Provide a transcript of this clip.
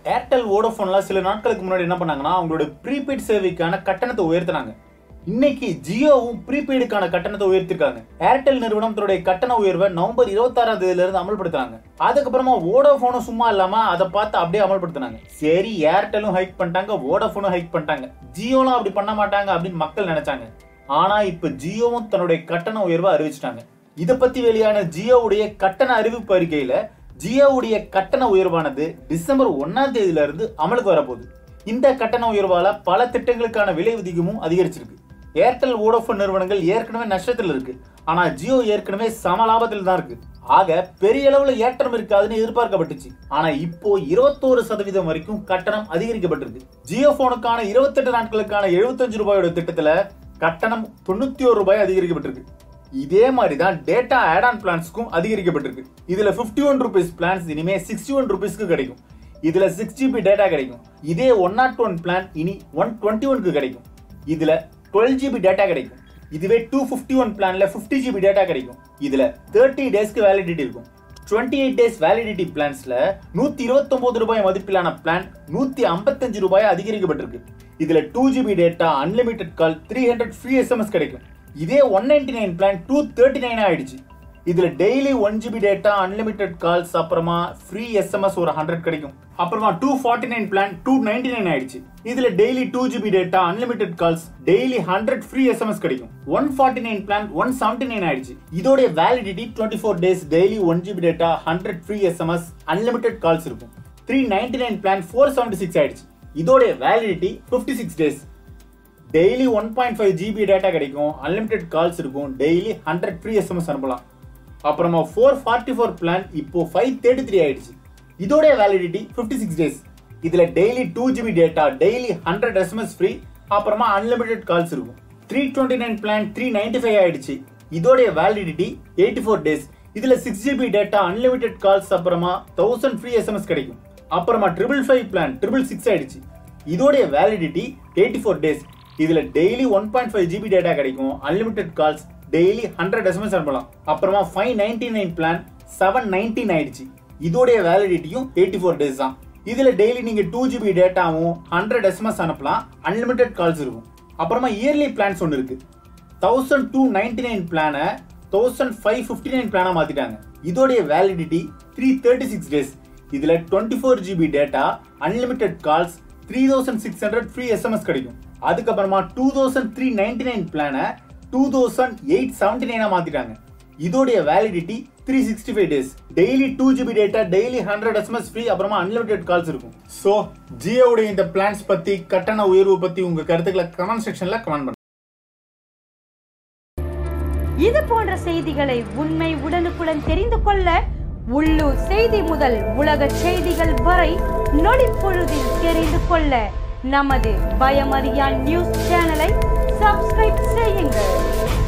Airtel வோடோஃபோன்லாம் சில நாட்களுக்கு முன்னாடி என்ன பண்ணாங்கன்னா அவங்களோட ப்ரீபெய்ட் சேவைக்கான கட்டணத்தை உயர்த்தினாங்க இன்னைக்கு ஜியோவும் ப்ரீபெய்டுக்கான கட்டணத்தை உயர்த்திருக்காங்க ஏர்டெல் நிறுவனம் தன்னுடைய கட்டண உயர்வை நவம்பர் இருபத்தாறாம் தேதியில இருந்து அமல்படுத்தினாங்க அதுக்கப்புறமா வோடோஃபோனும் சும்மா இல்லாம அதை பார்த்து அப்படியே அமல்படுத்தினாங்க சரி ஏர்டெலும் ஹைக் பண்ணிட்டாங்க வோடோஃபோனும் ஹைக் பண்ணிட்டாங்க ஜியோலாம் அப்படி பண்ண மாட்டாங்க அப்படின்னு மக்கள் நினைச்சாங்க ஆனா இப்ப ஜியோவும் தன்னுடைய கட்டண உயர்வை அறிவிச்சிட்டாங்க இதை பத்தி வெளியான ஜியோவுடைய கட்டண அறிவிப்பு அறிக்கையில ஜியோவுடைய கட்டண உயர்வானது டிசம்பர் ஒன்னாம் தேதியில இருந்து அமலுக்கு வரப்போகுது இந்த கட்டண உயர்வால பல திட்டங்களுக்கான விலை விதிகமும் அதிகரிச்சிருக்கு ஏர்டெல் வோடோஃபோன் நிறுவனங்கள் ஏற்கனவே நஷ்டத்தில் இருக்கு ஆனா ஜியோ ஏற்கனவே சம லாபத்தில் தான் இருக்கு ஆக பெரிய அளவுல ஏற்றம் இருக்காதுன்னு எதிர்பார்க்கப்பட்டுச்சு ஆனா இப்போ இருபத்தோரு சதவீதம் வரைக்கும் கட்டணம் அதிகரிக்கப்பட்டிருக்கு ஜியோ போனுக்கான இருபத்தெட்டு நாட்களுக்கான எழுபத்தஞ்சு ரூபாயோட திட்டத்துல கட்டணம் தொண்ணூத்தி ஒரு ரூபாய் அதிகரிக்கப்பட்டிருக்கு இதே மாதிரி தான் டேட்டா ஆட் ஆன் பிளான்ஸ்க்கும் அதிகரிக்கப்பட்டிருக்கு இதுல 51 ஒன் ருபீஸ் பிளான்ஸ் இனிமே சிக்ஸ்டி ஒன் ருபீஸ்க்கு கிடைக்கும் இதுல சிக்ஸ் ஜிபி டேட்டா கிடைக்கும் இதே ஒன் நாட் ஒன் பிளான் இனி ஒன் டுவெண்ட்டி ஒன்க்கு கிடைக்கும் இதுல டுவெல் ஜிபி டேட்டா கிடைக்கும் இதுவே டூ ஃபிஃப்டி ஒன் பிளான்ல ஃபிஃப்டி ஜிபி டேட்டா கிடைக்கும் இதுல தேர்ட்டி டேஸ்க்கு வேலிடிட்டி இருக்கும் டுவெண்ட்டி எயிட் டேஸ் வேலிடிட்டி பிளான்ஸ்ல நூத்தி இருபத்தொன்பது ரூபாய் மதிப்பிலான பிளான் நூத்தி ஐம்பத்தஞ்சு ரூபாய் அதிகரிக்கப்பட்டிருக்கு இதுல two GB data unlimited call three hundred free SMS கிடைக்கும் இதே one ninety nine plan two thirty nine ஆயிடுச்சு இதுல daily one GB data unlimited calls அப்புறமா ஃப்ரீ எஸ்எம்எஸ் ஒரு ஹண்ட்ரட் கிடைக்கும் அப்புறமா two forty nine plan two ninety nine ஆயிடுச்சு இதுல daily two GB data unlimited calls daily hundred free SMS கிடைக்கும் one forty nine plan one seventy nine ஆயிடுச்சு இதோட validity twenty four days daily one GB data hundred free SMS unlimited calls இருக்கும் three ninety nine plan four seventy six ஆயிடுச்சு இதோட validity fifty six days daily one point five GB data கிடைக்கும் unlimited calls இருக்கும் daily hundred free SMS அனுப்பலாம் அப்புறமா four forty four plan இப்போ five thirty three ஆயிடுச்சு இதோட வேலிடிட்டி ஃபிஃப்டி சிக்ஸ் டேஸ் இதுல daily two GB data daily hundred SMS free அப்புறமா unlimited calls இருக்கும் three twenty nine plan three ninety five ஆயிடுச்சு இதோடைய வேலிடிட்டி எயிட்டி ஃபோர் டேஸ் இதுல six GB data unlimited calls அப்புறமா thousand free SMS கிடைக்கும் அப்புறமா triple five plan triple six ஆயிடுச்சு இதோடைய வேலிடிட்டி எயிட்டி ஃபோர் டேஸ் இதுல daily one point five GB data கிடைக்கும் unlimited calls daily hundred SMS அனுப்பலாம் அப்புறமா five ninety nine plan seven nineteen ஆயிடுச்சு இதோடைய வேலிடிட்டியும் எயிட்டி ஃபோர் டேஸ் தான் இதுல டெய்லி நீங்க டூ ஜிபி டேட்டாவும் ஹண்ட்ரட் எஸ்எம்எஸ் அனுப்பலாம் அன்லிமிட்டெட் கால்ஸ் இருக்கும் அப்புறமா இயர்லி பிளான்ஸ் ஒன்று இருக்கு தௌசண்ட் டூ நைன்டி நைன் பிளானை தௌசண்ட் ஃபைவ் ஃபிஃப்டி நைன் பிளானா மாத்திட்டாங்க இதோடைய validity three thirty six days இதுல twenty four GB data unlimited calls three thousand six hundred free SMS கிடைக்கும் அதுக்கப்புறமா two thousand three ninety nine பிளானை டூ தௌசண்ட் எயிட் செவன்டி நைனா மாத்திட்டாங்க இதோடைய validity three sixty five days daily two GB data daily hundred SMS free அப்புறமா unlimited calls இருக்கும் so ஜியோவுடைய இந்த பிளான்ஸ் பத்தி கட்டண உயர்வு பத்தி உங்க கருத்துக்களை கமெண்ட் செக்ஷன்ல கமெண்ட் பண்ணுங்க இது போன்ற செய்திகளை உண்மை உடனுக்குடன் தெரிந்து கொள்ள உள்ளூர் செய்தி முதல் உலக செய்திகள் வரை நொடிப்பொழுதில் தெரிந்து கொள்ள நமது பயமறியான் நியூஸ் சேனலை சப்ஸ்கிரைப் செய்யுங்கள்